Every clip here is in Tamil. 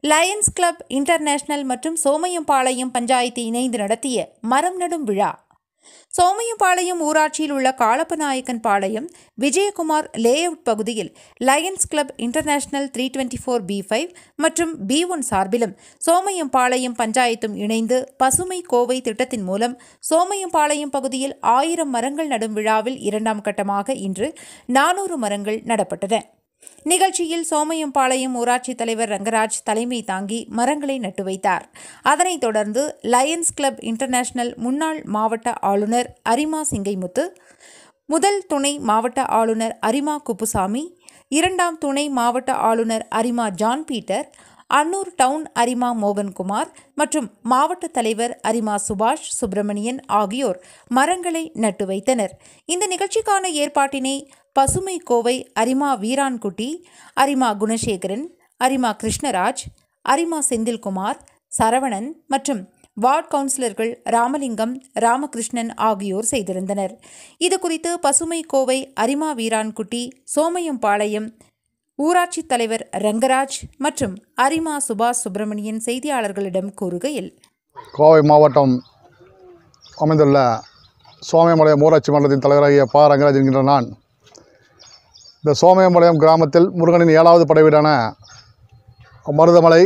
லயன்ஸ் கிளப் இன்டர்நேஷனல் மற்றும் சோமையம்பாளையம் பஞ்சாயத்து இணைந்து நடத்திய மரம் நடும் விழா சோமையம்பாளையம் ஊராட்சியில் உள்ள காலப்பநாயக்கன் பாளையம் விஜயகுமார் லேஅவுட் பகுதியில் Lions club international three twenty four B five மற்றும் பி ஒன் சார்பிலும் சோமையம்பாளையம் பஞ்சாயத்தும் இணைந்து பசுமை கோவை திட்டத்தின் மூலம் சோமையம்பாளையம் பகுதியில் ஆயிரம் மரங்கள் நடும் விழாவில் இரண்டாம் கட்டமாக இன்று நானூறு மரங்கள் நடப்பட்டன நிகழ்ச்சியில் சோமையம்பாளையம் ஊராட்சி தலைவர் ரங்கராஜ் தலைமை தாங்கி மரங்களை நட்டு வைத்தார் அதனைத் தொடர்ந்து லயன்ஸ் கிளப் இன்டர்நேஷனல் முன்னாள் மாவட்ட ஆளுநர் அரிமா சிங்கைமுத்து முதல் துணை மாவட்ட ஆளுநர் அரிமா குப்புசாமி இரண்டாம் துணை மாவட்ட ஆளுநர் அரிமா ஜான் பீட்டர் அன்னூர் டவுன் அரிமா மோகன்குமார் மற்றும் மாவட்ட தலைவர் அரிமா சுபாஷ் சுப்பிரமணியன் ஆகியோர் மரங்களை நட்டு வைத்தனர் இந்த நிகழ்ச்சிக்கான ஏற்பாட்டினை பசுமை கோவை அரிமா வீரான்குட்டி அரிமா குணசேகரன் அரிமா கிருஷ்ணராஜ் அரிமா செந்தில்குமார் சரவணன் மற்றும் வார்டு கவுன்சிலர்கள் ராமலிங்கம் ராமகிருஷ்ணன் ஆகியோர் செய்திருந்தனர் இது குறித்து பசுமை கோவை அரிமா வீரான்குட்டி சோமயம்பாளையம் ஊராட்சி தலைவர் ரங்கராஜ் மற்றும் அரிமா சுபாஷ் சுப்பிரமணியன் செய்தியாளர்களிடம் கூறுகையில் கோவை மாவட்டம் அமைந்துள்ள சோமயம்பாளையம் ஊராட்சி மன்றத்தின் தலைவராகிய ப ரங்கராஜ் என்கின்ற நான் இந்த சோமயம்பாளையம் கிராமத்தில் முருகனின் ஏழாவது படைவீடான மருதமலை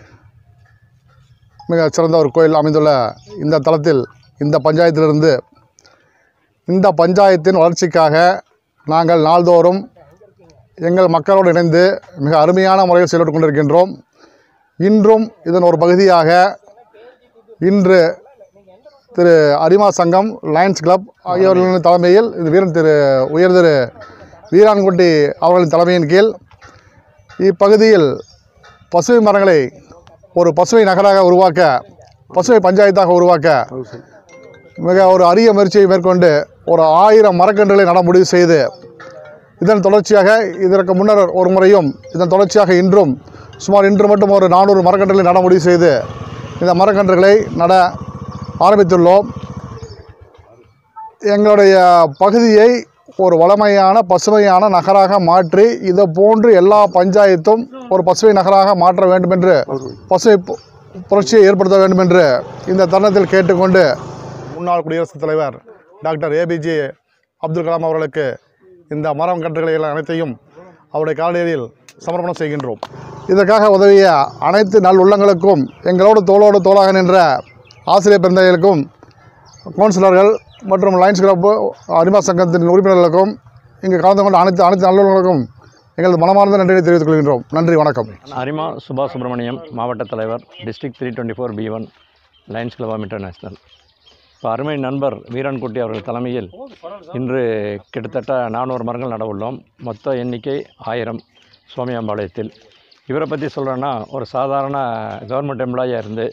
மிக சிறந்த ஒரு கோயில் அமைந்துள்ள இந்த தளத்தில் இந்த பஞ்சாயத்திலிருந்து இந்த பஞ்சாயத்தின் வளர்ச்சிக்காக நாங்கள் நாள்தோறும் எங்கள் மக்களோடு இணைந்து மிக அருமையான முறையில் செயல்பட்டு கொண்டிருக்கின்றோம் இன்றும் இதன் ஒரு பகுதியாக இன்று திரு அரிமா சங்கம் லயன்ஸ் கிளப் ஆகியோர்களின் தலைமையில் இது வீரன் திரு உயர் திரு வீரான்குட்டி அவர்களின் தலைமையின் கீழ் இப்பகுதியில் பசுமை மரங்களை ஒரு பசுமை நகராக உருவாக்க பசுமை பஞ்சாயத்தாக உருவாக்க மிக ஒரு அரிய முயற்சியை மேற்கொண்டு ஒரு ஆயிரம் மரக்கன்றுகளை நட முடிவு செய்து இதன் தொடர்ச்சியாக இதற்கு முன்னர் ஒரு முறையும் இதன் தொடர்ச்சியாக இன்றும் சுமார் இன்று மட்டும் ஒரு நானூறு மரக்கன்றுகளை நட முடிவு செய்து இந்த மரக்கன்றுகளை நட ஆரம்பித்துள்ளோம் எங்களுடைய பகுதியை ஒரு வளமையான பசுமையான நகராக மாற்றி இதை போன்று எல்லா பஞ்சாயத்தும் ஒரு பசுமை நகராக மாற்ற வேண்டும் என்று பசுமை பு- புரட்சியை ஏற்படுத்த வேண்டும் என்று இந்த தருணத்தில் கேட்டுக்கொண்டு முன்னாள் குடியரசுத் தலைவர் டாக்டர் ஏபிஜே அப்துல் கலாம் அவர்களுக்கு இந்த மரம் கன்றுகளை எல்லாம் அனைத்தையும் அவருடைய காலடியில் சமர்ப்பணம் செய்கின்றோம் இதற்காக உதவிய அனைத்து நல் உள்ளங்களுக்கும் எங்களோடு தோளோடு தோளாக நின்ற ஆசிரியர் பெருந்தைகளுக்கும் கவுன்சிலர்கள் மற்றும் லயன்ஸ் கிளப் அரிமா சங்கத்தின் உறுப்பினர்களுக்கும் இங்கு கலந்து கொண்ட அனைத்து அனைத்து நல்லுள்ளங்களுக்கும் எங்களது மனமார்ந்த நன்றியை தெரிவித்துக் கொள்கின்றோம் நன்றி வணக்கம் அரிமா சுபாஷ் சுப்பிரமணியம் மாவட்ட தலைவர் district three twenty four B one Lions club of international இப்போ அருமை நண்பர் வீரன்குட்டி அவர்கள் தலைமையில் இன்று கிட்டத்தட்ட நானூறு மரங்கள் நட உள்ளோம் மொத்த எண்ணிக்கை ஆயிரம் சோமியாம்பாளையத்தில் இவரை பற்றி சொல்கிறேன்னா ஒரு சாதாரண கவர்மெண்ட் எம்ப்ளாயாக இருந்து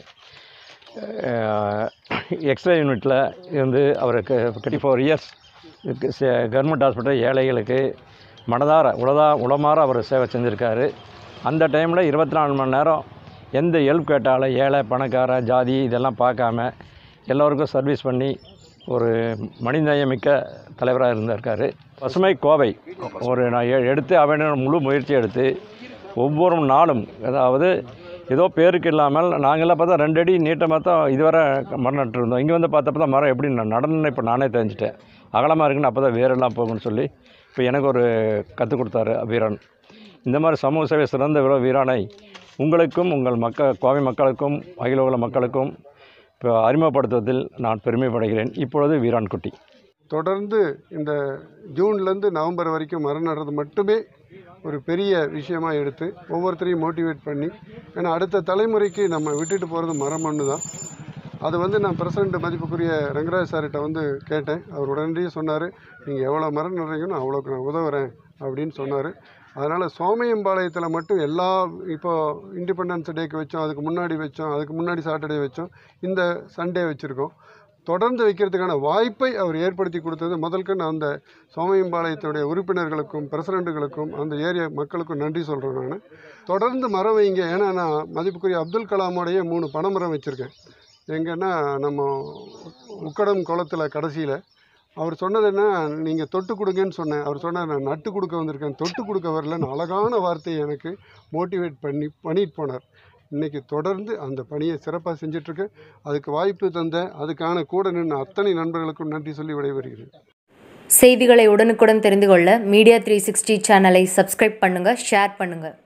எக்ஸ்ரே யூனிட்டில் இருந்து அவருக்கு thirty four years government hospital ஏழைகளுக்கு மனதார உளதா உளமாற அவர் சேவை செஞ்சுருக்காரு அந்த டைமில் இருபத்தி நாலு மணி நேரம் எந்த ஹெல்ப் கேட்டாலும் ஏழை பணக்கார ஜாதி இதெல்லாம் பார்க்காம எல்லோருக்கும் சர்வீஸ் பண்ணி ஒரு மனிதநேயமிக்க தலைவராக இருந்திருக்காரு பசுமை கோவை ஒரு நான் எ- எடுத்து அவனோட முழு முயற்சி எடுத்து ஒவ்வொரு நாளும் அதாவது ஏதோ பேருக்கு இல்லாமல் நாங்கள்லாம் பார்த்தா ரெண்டு அடி நீட்டமாக தான் இதுவரை மரம் நட்டு இருந்தோம் இங்கே வந்து பார்த்தப்ப தான் மரம் எப்படி ந- நடணும்னு இப்போ நானே தெரிஞ்சுட்டேன் அகலமாக இருக்குன்னு அப்போ தான் வேரெல்லாம் போகும்னு சொல்லி இப்போ எனக்கு ஒரு கற்றுக் கொடுத்தாரு வீரன் இந்த மாதிரி சமூக சேவை சிறந்த வீர வீரானை உங்களுக்கும் உங்கள் மக்கள் கோவை மக்களுக்கும் அகில உலக மக்களுக்கும் இப்போ அறிமுகப்படுத்துவதில் நான் பெருமைப்படுகிறேன் இப்பொழுது வீரான்குட்டி தொடர்ந்து இந்த ஜூன்லேருந்து நவம்பர் வரைக்கும் மரம் நடுறது மட்டுமே ஒரு பெரிய விஷயமா எடுத்து ஒவ்வொருத்தரையும் மோட்டிவேட் பண்ணி ஏன்னா அடுத்த தலைமுறைக்கு நம்ம விட்டுட்டு போகிறது மரம் ஒன்று தான் அது வந்து நான் பிரசிடண்ட் மதிப்புக்குரிய ரங்கராஜ் சார்கிட்ட வந்து கேட்டேன் அவர் உடனடியே சொன்னார் நீங்கள் எவ்வளோ மரம் நடுறீங்கன்னு அவ்வளோக்கு நான் உதவுறேன் அப்படின்னு சொன்னார் அதனால் சோமயம்பாளையத்தில் மட்டும் எல்லா இப்போ இண்டிபெண்டன்ஸ் டேக்கு வச்சோம் அதுக்கு முன்னாடி வச்சோம் அதுக்கு முன்னாடி சாட்டர்டே வச்சோம் இந்த சண்டே வச்சுருக்கோம் தொடர்ந்து வைக்கிறதுக்கான வாய்ப்பை அவர் ஏற்படுத்தி கொடுத்தது முதல்கண்டு அந்த சோமயம்பாளையத்துடைய உறுப்பினர்களுக்கும் பிரசிடண்ட்டுகளுக்கும் அந்த ஏரியா மக்களுக்கும் நன்றி சொல்கிறேன் நான் தொடர்ந்து மரம் வைங்க ஏன்னா நான் மதிப்புக்குரிய அப்துல் கலாமோடைய மூணு பனைமரம் வச்சுருக்கேன் எங்கன்னா நம்ம உக்கடம் குளத்தில் கடைசியில் அவர் சொன்னது என்ன நீங்கள் தொட்டு கொடுங்கன்னு சொன்னேன் அவர் சொன்னார் நான் நட்டு கொடுக்க வந்திருக்கேன் தொட்டு கொடுக்க வரலன்னு அழகான வார்த்தையை எனக்கு மோட்டிவேட் பண்ணி பண்ணிட்டு போனார் இன்றைக்கி தொடர்ந்து அந்த பணியை சிறப்பாக செஞ்சிட்ருக்கு அதுக்கு வாய்ப்பு தந்த அதுக்கான கூட நின்ற அத்தனை நண்பர்களுக்கும் நன்றி சொல்லி விடைபெறுகிறேன் செய்திகளை உடனுக்குடன் தெரிந்து கொள்ள மீடியா த்ரீ சிக்ஸ்டி சேனலை சப்ஸ்கிரைப் பண்ணுங்கள் ஷேர் பண்ணுங்கள்